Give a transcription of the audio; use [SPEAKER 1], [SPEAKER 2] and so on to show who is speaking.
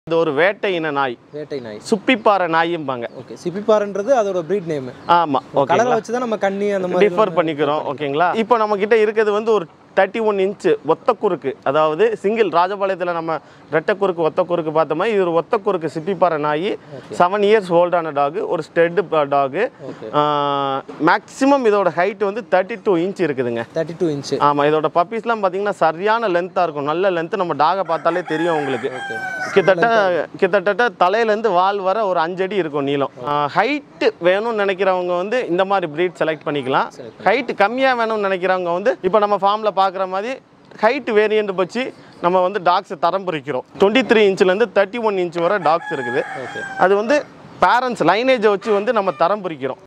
[SPEAKER 1] இது ஒரு வேட்டை இன நாய்
[SPEAKER 2] வேட்டை நாய்
[SPEAKER 1] சுப்பிப்பாறை நாயும்பாங்க
[SPEAKER 2] ஓகே சிப்பிப்பாருன்றது அதோட ப்ரீட் நேம்
[SPEAKER 1] ஆமா ஓகே
[SPEAKER 2] கலரை வச்சு தான் நம்ம கண்ணி அந்த மாதிரி
[SPEAKER 1] டிஃபர் பண்ணிக்கிறோம் ஓகேங்களா இப்போ நம்ம கிட்ட இருக்கிறது வந்து ஒரு தேர்ட்டி ஒன் இன்ச்சு ஒத்த குறுக்கு அதாவது சிங்கிள் ராஜபாளையத்தில் நம்ம ரெட்டை குறுக்கு ஒத்த குறுக்கு பார்த்த மாதிரி இது ஒரு ஒத்த குறுக்கு சிப்பிப்பாறை நாய் செவன் இயர்ஸ் ஓல்டான டாகு ஒரு ஸ்டெட் டாகு
[SPEAKER 2] ஓகே
[SPEAKER 1] மேக்ஸிமம் இதோட ஹைட் வந்து தேர்ட்டி டூ இன்ச் இருக்குதுங்க
[SPEAKER 2] தேர்ட்டி டூ இன்ச்சு
[SPEAKER 1] ஆமாம் இதோட பப்பீஸ்லாம் பார்த்தீங்கன்னா சரியான லென்த்தாக இருக்கும் நல்ல லென்த் நம்ம டாகை பார்த்தாலே தெரியும் உங்களுக்கு
[SPEAKER 2] ஓகே
[SPEAKER 1] கிட்டத்தட்ட கிட்டத்தட்ட தலையிலேருந்து வால் வர ஒரு அஞ்சடி இருக்கும் நீளம் ஹைட்டு வேணும்னு நினைக்கிறவங்க வந்து இந்த மாதிரி ப்ரீட் செலக்ட் பண்ணிக்கலாம் ஹைட் கம்மியாக வேணும்னு நினைக்கிறவங்க வந்து இப்போ நம்ம ஃபார்மில் பார்க்குற மாதிரி ஹைட் வேரியண்ட் வச்சு நம்ம வந்து டாக்ஸை தரம் பிரிக்கிறோம் டுவெண்ட்டி த்ரீ இன்ச்லேருந்து தேர்ட்டி ஒன் இன்ச் வரை டாக்ஸ் இருக்குது
[SPEAKER 2] ஓகே
[SPEAKER 1] அது வந்து பேரண்ட்ஸ் லைனேஜை வச்சு வந்து நம்ம தரம் பிரிக்கிறோம்